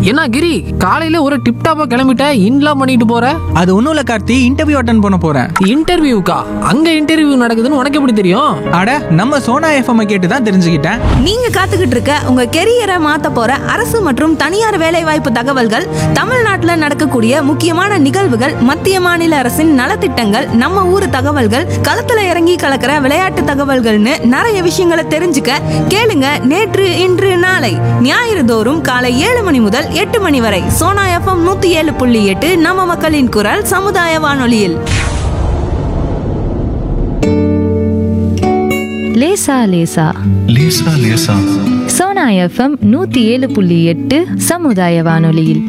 என்ன கிரி காலையில ஒரு டிப் டாப்பா கிளம்பிட்ட இன்லாம் பண்ணிட்டு போற அது ஒன்றும் இல்லை கார்த்தி இன்டர்வியூ அட்டன் பண்ண போகிறேன் இன்டர்வியூக்கா அங்க இன்டர்வியூ நடக்குதுன்னு உனக்கு எப்படி தெரியும் அட நம்ம சோனா எஃப்எம் கேட்டு தான் தெரிஞ்சுக்கிட்டேன் நீங்க காத்துக்கிட்டு இருக்க உங்க கெரியரை மாத்த போற அரசு மற்றும் தனியார் வேலைவாய்ப்பு தகவல்கள் தமிழ்நாட்டுல நடக்கக்கூடிய முக்கியமான நிகழ்வுகள் மத்திய மாநில அரசின் நலத்திட்டங்கள் நம்ம ஊர் தகவல்கள் களத்துல இறங்கி கலக்கிற விளையாட்டு தகவல்கள்னு நிறைய விஷயங்களை தெரிஞ்சுக்க கேளுங்க நேற்று இன்று நாளை ஞாயிறு தோறும் காலை ஏழு மணி முதல் எட்டு மணி வரை சோனா எஃப்எம் நூத்தி ஏழு புள்ளி எட்டு நம்ம மக்களின் குரல் சமுதாய வானொலியில் லேசா லேசா லேசா லேசா சோனா எஃப்எம் நூத்தி ஏழு புள்ளி எட்டு சமுதாய வானொலியில்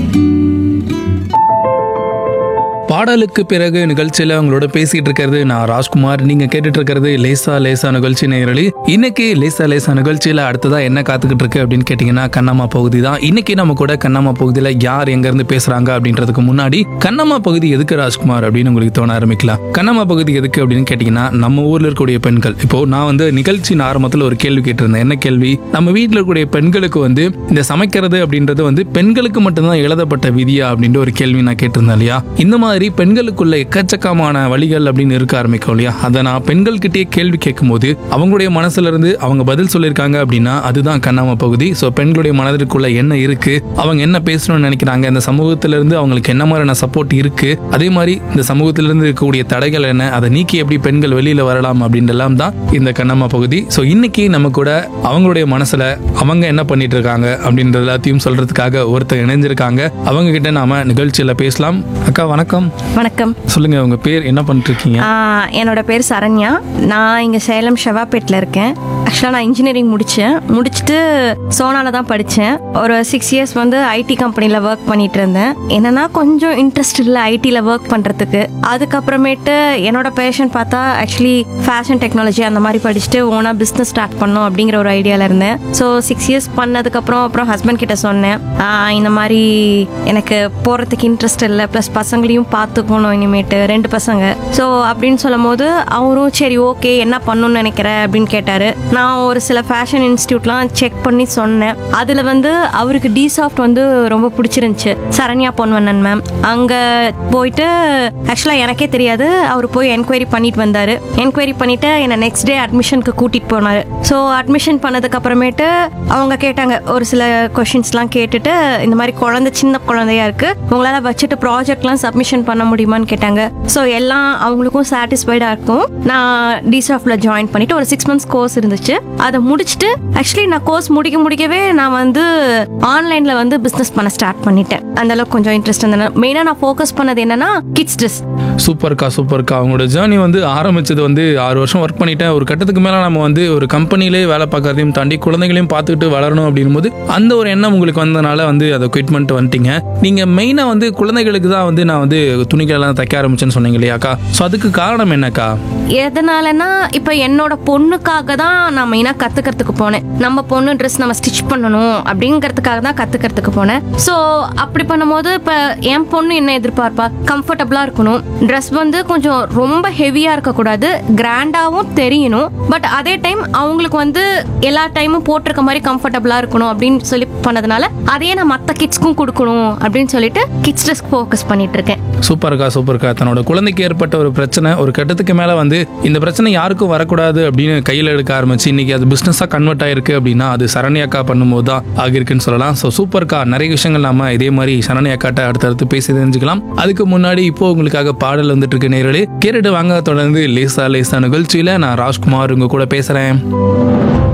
பாடலுக்கு பிறகு நிகழ்ச்சியில உங்களோட பேசிட்டு இருக்கிறது நான் ராஜ்குமார் நீங்க கேட்டுட்டு இருக்கிறது லேசா லேசா நிகழ்ச்சி நேரலி இன்னைக்கு லேசா லேசா நிகழ்ச்சியில அடுத்ததா என்ன காத்துக்கிட்டு இருக்கு அப்படின்னு கேட்டீங்கன்னா கண்ணம்மா பகுதி தான் இன்னைக்கு நம்ம கூட கண்ணம்மா பகுதியில யார் எங்க இருந்து பேசுறாங்க அப்படின்றதுக்கு முன்னாடி கண்ணம்மா பகுதி எதுக்கு ராஜ்குமார் அப்படின்னு உங்களுக்கு தோண ஆரம்பிக்கலாம் கண்ணம்மா பகுதி எதுக்கு அப்படின்னு கேட்டீங்கன்னா நம்ம ஊர்ல இருக்கக்கூடிய பெண்கள் இப்போ நான் வந்து நிகழ்ச்சியின் ஆரம்பத்தில் ஒரு கேள்வி கேட்டிருந்தேன் என்ன கேள்வி நம்ம வீட்டில் இருக்கக்கூடிய பெண்களுக்கு வந்து இந்த சமைக்கிறது அப்படின்றது வந்து பெண்களுக்கு மட்டும்தான் எழுதப்பட்ட விதியா அப்படின்ற ஒரு கேள்வி நான் கேட்டிருந்தேன் இல்லையா இந்த மாதிரி பெண்களுக்குள்ள எக்கச்சக்கமான வழிகள் அப்படின்னு இருக்க ஆரம்பிக்கும் இல்லையா அதை நான் பெண்கள்கிட்டயே கேள்வி கேட்கும்போது அவங்களுடைய மனசுல இருந்து அவங்க பதில் சொல்லியிருக்காங்க அப்படின்னா அதுதான் கண்ணாம பகுதி ஸோ பெண்களுடைய மனதிற்குள்ள என்ன இருக்கு அவங்க என்ன பேசணும்னு நினைக்கிறாங்க இந்த சமூகத்துல இருந்து அவங்களுக்கு என்ன மாதிரியான சப்போர்ட் இருக்கு அதே மாதிரி இந்த சமூகத்துல இருந்து இருக்கக்கூடிய தடைகள் என்ன அதை நீக்கி எப்படி பெண்கள் வெளியில வரலாம் அப்படின்றலாம் தான் இந்த கண்ணம்மா பகுதி ஸோ இன்னைக்கு நம்ம கூட அவங்களுடைய மனசுல அவங்க என்ன பண்ணிட்டு இருக்காங்க அப்படின்றது எல்லாத்தையும் சொல்றதுக்காக ஒருத்தர் இணைஞ்சிருக்காங்க அவங்க கிட்ட நாம நிகழ்ச்சியில பேசலாம் அக்கா வணக்கம் வணக்கம் சொல்லுங்க உங்க பேர் என்ன பண்ணிட்டு இருக்கீங்க ஆஹ் என்னோட பேர் சரண்யா நான் இங்கே சேலம் ஷெவாப்பேட்டில் இருக்கேன் ஆக்சுவலாக நான் இன்ஜினியரிங் முடித்தேன் முடிச்சுட்டு சோனால தான் படித்தேன் ஒரு சிக்ஸ் இயர்ஸ் வந்து ஐடி கம்பெனியில் ஒர்க் பண்ணிட்டு இருந்தேன் என்னன்னா கொஞ்சம் இன்ட்ரெஸ்ட் இல்லை ஐடியில் ஒர்க் பண்ணுறதுக்கு அதுக்கப்புறமேட்டு என்னோட பேஷன் பார்த்தா ஆக்சுவலி ஃபேஷன் டெக்னாலஜி அந்த மாதிரி படிச்சுட்டு ஓனாக பிஸ்னஸ் ஸ்டார்ட் பண்ணோம் அப்படிங்கிற ஒரு ஐடியாவில் இருந்தேன் ஸோ சிக்ஸ் இயர்ஸ் பண்ணதுக்கப்புறம் அப்புறம் ஹஸ்பண்ட் கிட்ட சொன்னேன் ஆஹ் இந்த மாதிரி எனக்கு போகிறதுக்கு இன்ட்ரெஸ்ட் இல்லை ப்ளஸ் பசங்களையும் பார்த்துக்கணும் இனிமேட்டு ரெண்டு பசங்க ஸோ அப்படின்னு சொல்லும் போது அவரும் சரி ஓகே என்ன பண்ணணும்னு நினைக்கிற அப்படின்னு கேட்டார் நான் ஒரு சில ஃபேஷன் இன்ஸ்டியூட்லாம் செக் பண்ணி சொன்னேன் அதில் வந்து அவருக்கு டி சாஃப்ட் வந்து ரொம்ப பிடிச்சிருந்துச்சு சரண்யா பொன்வண்ணன் மேம் அங்கே போயிட்டு ஆக்சுவலாக எனக்கே தெரியாது அவர் போய் என்கொயரி பண்ணிட்டு வந்தார் என்கொயரி பண்ணிட்டு என்னை நெக்ஸ்ட் டே அட்மிஷனுக்கு கூட்டிகிட்டு போனார் ஸோ அட்மிஷன் பண்ணதுக்கு அப்புறமேட்டு அவங்க கேட்டாங்க ஒரு சில கொஷின்ஸ்லாம் கேட்டுட்டு இந்த மாதிரி குழந்தை சின்ன குழந்தையா இருக்கு உங்களால வச்சுட்டு ப்ராஜெக்ட்லாம் சப்மிஷன் பண்ண முடியுமான்னு கேட்டாங்க ஸோ எல்லாம் அவங்களுக்கும் சாட்டிஸ்ஃபைடா இருக்கும் நான் டிசாஃப்ல ஜாயின் பண்ணிட்டு ஒரு சிக்ஸ் மந்த்ஸ் கோர்ஸ் இருந்துச்சு அதை முடிச்சுட்டு ஆக்சுவலி நான் கோர்ஸ் முடிக்க முடிக்கவே நான் வந்து ஆன்லைன்ல வந்து பிஸ்னஸ் பண்ண ஸ்டார்ட் பண்ணிட்டேன் அந்த அளவுக்கு கொஞ்சம் இன்ட்ரெஸ்ட் இருந்தது மெயினாக நான் ஃபோக்கஸ் பண்ணது என்னன்னா கிட்ஸ் ட்ரெஸ் சூப்பர்க்கா சூப்பர்க்கா அவங்களோட ஜேர்னி வந்து ஆரம்பிச்சது வந்து ஆறு வருஷம் ஒர்க் பண்ணிட்டேன் ஒரு கட்டத்துக்கு மேலே நம்ம வந்து ஒரு கம்பெனிலே வேலை பார்க்கறதையும் தாண்டி குழந்தைகளையும் பார்த்துக்கிட்டு வளரணும் அப்படின்னும் போது அந்த ஒரு எண்ணம் உங்களுக்கு வந்தனால வந்து அதை குவிட் பண்ணிட்டு வந்துட்டீங்க நீங்கள் மெயினாக வந்து குழந்தைகளுக்கு தான் வந்து நான் வந்து துணிகள் எல்லாம் தைக்க ஆரம்பிச்சேன்னு சொன்னீங்க இல்லையாக்கா ஸோ அதுக்கு காரணம் என்னக்கா எதனாலனா இப்போ என்னோட பொண்ணுக்காக தான் நான் மெயினாக கற்றுக்கிறதுக்கு போனேன் நம்ம பொண்ணு ட்ரெஸ் நம்ம ஸ்டிச் பண்ணணும் அப்படிங்கிறதுக்காக தான் கற்றுக்கிறதுக்கு போனேன் ஸோ அப்படி பண்ணும்போது இப்போ என் பொண்ணு என்ன எதிர்பார்ப்பா கம்ஃபர்டபுளாக இருக்கணும் ட்ரெஸ் வந்து கொஞ்சம் ரொம்ப ஹெவியாக இருக்கக்கூடாது கிராண்டாகவும் தெரியணும் பட் அதே டைம் அவங்களுக்கு வந்து எல்லா டைமும் போட்டிருக்க மாதிரி கம்ஃபர்டபுளாக இருக்கணும் அப்படின்னு சொல்லி பண்ணதுனால அதையே நான் மற்ற கிட்ஸ்க்கும் கொடுக்கணும் அப்படின்னு சொல்லிட்டு கிட்ஸ் ட்ரெஸ்க்கு ஃபோக்கஸ் பண்ணிட்டு இருக்கேன் சூப்பர்க்கா சூப்பர்க்கா தன்னோட குழந்தைக்கு ஏற்பட்ட ஒரு பிரச்சனை ஒரு கட்டத்துக்கு மேலே வந்து இந்த பிரச்சனை யாருக்கும் வரக்கூடாது அப்படின்னு கையில் எடுக்க ஆரம்பிச்சு இன்னைக்கு அது பிஸ்னஸாக கன்வெர்ட் ஆயிருக்கு அப்படின்னா அது சரண்யாக்கா பண்ணும்போது தான் ஆகியிருக்குன்னு சொல்லலாம் ஸோ சூப்பர்க்கா நிறைய விஷயங்கள் நாம இதே மாதிரி சரண்யாக்காட்ட அடுத்தடுத்து பேசி தெரிஞ்சுக்கலாம் அதுக்கு முன்னாடி இப்போ உங்களுக்காக பாடல் வந்துட்டு இருக்கு நேரலே கேட்டுட்டு வாங்க தொடர்ந்து லேசா லேசா நிகழ்ச்சியில நான் ராஜ்குமார் உங்க கூட பேசுறேன்